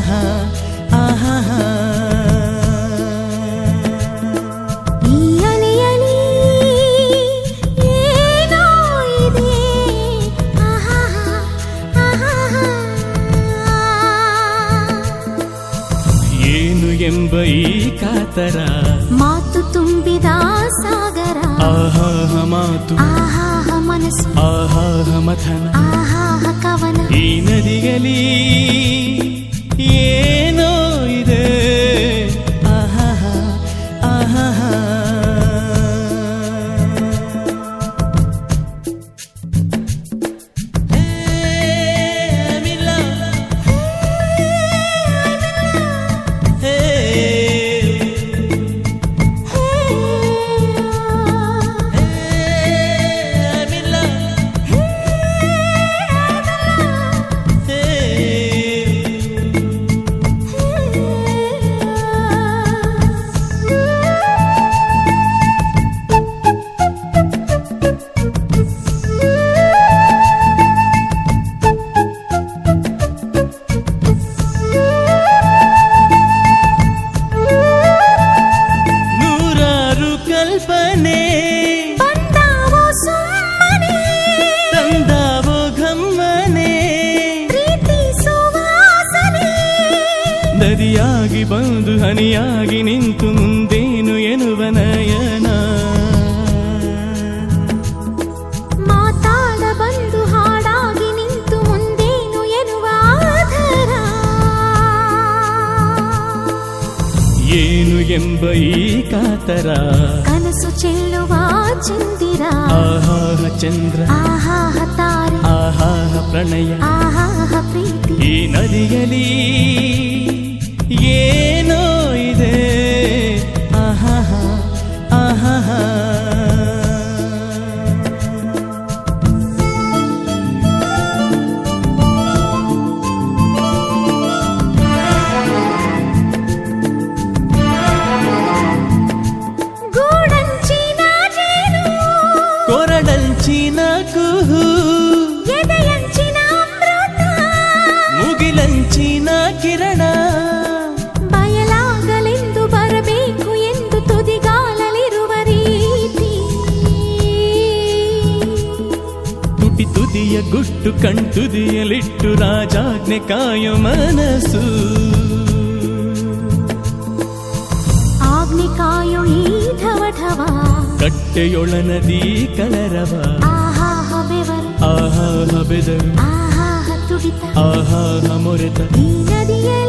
ಆಹಾ ಆಹಾ ಈ ಅಲೆಯಲಿ ಏನೋ ಇದೆ ಆಹಾ ಆಹಾ ಏನು ಎಂಬ ಈ ಕಾತರ ಮಾತು ತುಂಬಿದ ಸಾಗರ ಆಹಾಹ ಮಾತು ಆಹಾಹ ಮನಸ್ಸು ಆಹಾಹ ಮಥನ ಆಹಾಹ ಕವನ ಈ ನದಿಗಲಿ ಏನೋ ಇದೆ ಆಹಾಹ ಆಹಾಹ ನೂರಾರು ಕಲ್ಪನೆ ಬಂದಾವೋ ಸುಮ್ಮನೆ ತಂದಾವೋ ಘಮ್ಮನೆ ಪ್ರೀತಿ ಸುವಾಸನೆ ನದಿಯಾಗಿ ಬಂದು ಹನಿಯಾಗಿ ನಿಂತು ಮುಂದೇನು ಎನ್ನುವ ನಯನ ಮಾತಾಡ ಬಂದು ಹಾಡಾಗಿ ನಿಂತು ಮುಂದೇನು ಎನ್ನುವ ಆಧಾರ ಏನು ಎಂಬ ಈ ಕಾತರ ಕನಸು ಚೆಲ್ಲುವ ಚಂದಿರ ಆಹಾಹ ಚಂದ್ರ ಆಹಾಹ ತಾರೆ ಆಹಾಹ ಪ್ರಣಯ ಆಹಾಹ ಪ್ರೀತಿ ಈ ನದಿಯಲಿ ಏನೋ ಇದೆ ಆಹಾಹ ಆಹಾಹ ಗೂಡಂಚಿನ ಜೇನು ಕೊರಡಂಚಿನ ಕುಹು ಎದೆಯಂಚಿನ ಅಮೃತ ಮುಗಿಲಂಚಿನ ಕಿರಣ ಬಯಲಾಗಲೆಂದು ಬರಬೇಕು ಎಂದು ತುದಿಗಾಲಲಿರುವ ರೀತಿ ತುಟಿ ತುದಿಯ ಗುಟ್ಟು ಕಣ್ತುದಿಯಲಿಟ್ಟು ರಾಜಾಜ್ಞೆ ಕಾಯೋ ಮನಸ್ಸು ಆಜ್ಞೆ ಕಾಯೋ ಈ ಢವ ಢವ ಕಟ್ಟೆಯೊಳ ನದಿ ಕಲರವ ಆಹಾಹ ಬೆವರು ಆಹಾಹ ಬೆದರು ಆಹಾಹ ತುಡಿತ ಆಹಾಹ ಮೊರೆತ ಈ ನದಿಯಲ್ಲಿ